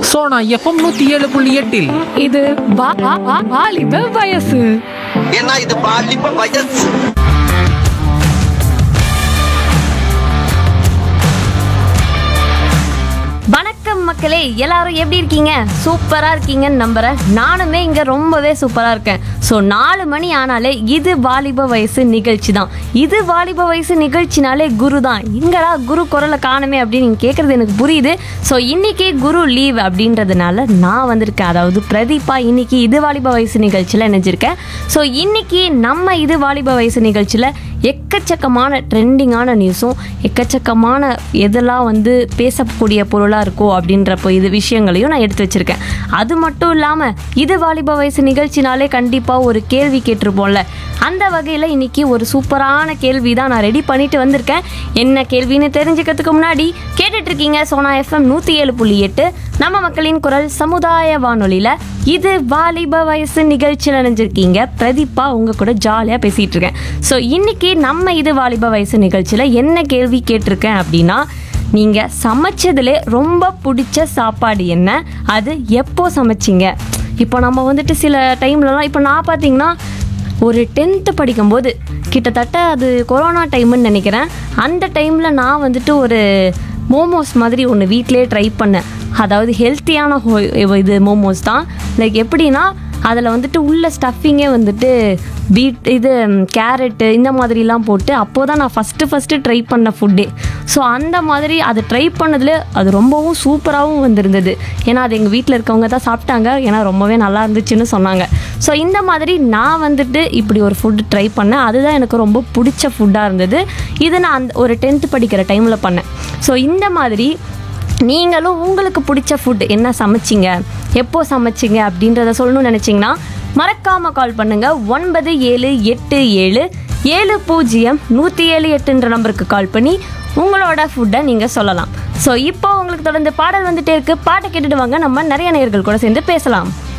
Sona FM நூத்தி ஏழு புள்ளி எட்டில் இது வா- வா- வா- வாலிப வயசு ஏன்னா இது பாலிப்ப வயசு வணக்கம் மக்களே எல்லாரும் எப்படி இருக்கீங்க சூப்பரா இருக்கீங்கன்னு நம்புறேன் நானுமே இங்க ரொம்பவே சூப்பரா இருக்கேன் ஸோ நாலு மணி ஆனாலே இது வாலிப வயசு நிகழ்ச்சி தான் இது வாலிப வயசு நிகழ்ச்சினாலே குரு தான் இங்கடா குரு குரலை காணுமே அப்படின்னு நீங்க கேட்கறது எனக்கு புரியுது ஸோ இன்னைக்கு குரு லீவ் அப்படின்றதுனால நான் வந்திருக்கேன் அதாவது பிரதீபா இன்னைக்கு இது வாலிப வயசு நிகழ்ச்சியில் இணைஞ்சிருக்கேன் ஸோ இன்னைக்கு நம்ம இது வாலிப வயசு நிகழ்ச்சியில் எக்கச்சக்கமான ட்ரெண்டிங்கான நியூஸும் எக்கச்சக்கமான எதெல்லாம் வந்து பேசக்கூடிய பொருளாக இருக்கோ அப்படின்றப்போ இது விஷயங்களையும் நான் எடுத்து வச்சிருக்கேன் அது மட்டும் இல்லாமல் இது வாலிப வயசு நிகழ்ச்சினாலே கண்டிப்பாக ஒரு கேள்வி கேட்டிருப்போம்ல அந்த வகையில் இன்னைக்கு ஒரு சூப்பரான கேள்வி தான் நான் ரெடி பண்ணிட்டு வந்திருக்கேன் என்ன கேள்வின்னு தெரிஞ்சுக்கிறதுக்கு முன்னாடி கேட்டுட்டு இருக்கீங்க சோனா எஃப்எம் நூற்றி ஏழு புள்ளி எட்டு நம்ம மக்களின் குரல் சமுதாய வானொலியில் இது வாலிப வயசு நிகழ்ச்சியில் நினைஞ்சிருக்கீங்க பிரதீபா உங்க கூட ஜாலியாக பேசிகிட்டு இருக்கேன் ஸோ இன்னைக்கு நம்ம இது வாலிப வயசு நிகழ்ச்சியில் என்ன கேள்வி கேட்டிருக்கேன் அப்படின்னா நீங்கள் சமைச்சதுலே ரொம்ப பிடிச்ச சாப்பாடு என்ன அது எப்போ சமைச்சிங்க இப்போ நம்ம வந்துட்டு சில டைம்லலாம் இப்போ நான் பார்த்தீங்கன்னா ஒரு டென்த்து படிக்கும்போது கிட்டத்தட்ட அது கொரோனா டைம்னு நினைக்கிறேன் அந்த டைமில் நான் வந்துட்டு ஒரு மோமோஸ் மாதிரி ஒன்று வீட்டிலே ட்ரை பண்ணேன் அதாவது ஹெல்த்தியான ஹோ இது மோமோஸ் தான் லைக் எப்படின்னா அதில் வந்துட்டு உள்ள ஸ்டஃபிங்கே வந்துட்டு பீட் இது கேரட்டு இந்த மாதிரிலாம் போட்டு அப்போ தான் நான் ஃபஸ்ட்டு ஃபஸ்ட்டு ட்ரை பண்ண ஃபுட்டே ஸோ அந்த மாதிரி அதை ட்ரை பண்ணதில் அது ரொம்பவும் சூப்பராகவும் வந்திருந்தது ஏன்னா அது எங்கள் வீட்டில் இருக்கவங்க தான் சாப்பிட்டாங்க ஏன்னா ரொம்பவே நல்லா இருந்துச்சுன்னு சொன்னாங்க ஸோ இந்த மாதிரி நான் வந்துட்டு இப்படி ஒரு ஃபுட் ட்ரை பண்ணேன் அதுதான் எனக்கு ரொம்ப பிடிச்ச ஃபுட்டாக இருந்தது இது நான் அந்த ஒரு டென்த்து படிக்கிற டைமில் பண்ணேன் ஸோ இந்த மாதிரி நீங்களும் உங்களுக்கு பிடிச்ச ஃபுட் என்ன சமைச்சிங்க எப்போ சமைச்சிங்க அப்படின்றத சொல்லணும்னு நினச்சிங்கன்னா மறக்காமல் கால் பண்ணுங்கள் ஒன்பது ஏழு எட்டு ஏழு ஏழு பூஜ்ஜியம் நூற்றி ஏழு எட்டுன்ற நம்பருக்கு கால் பண்ணி உங்களோட ஃபுட்டை நீங்கள் சொல்லலாம் ஸோ இப்போ உங்களுக்கு தொடர்ந்து பாடல் வந்துட்டே இருக்கு பாட்டை கேட்டுட்டு வாங்க நம்ம நிறைய நேயர்கள் கூட சேர்ந்து பேசலாம்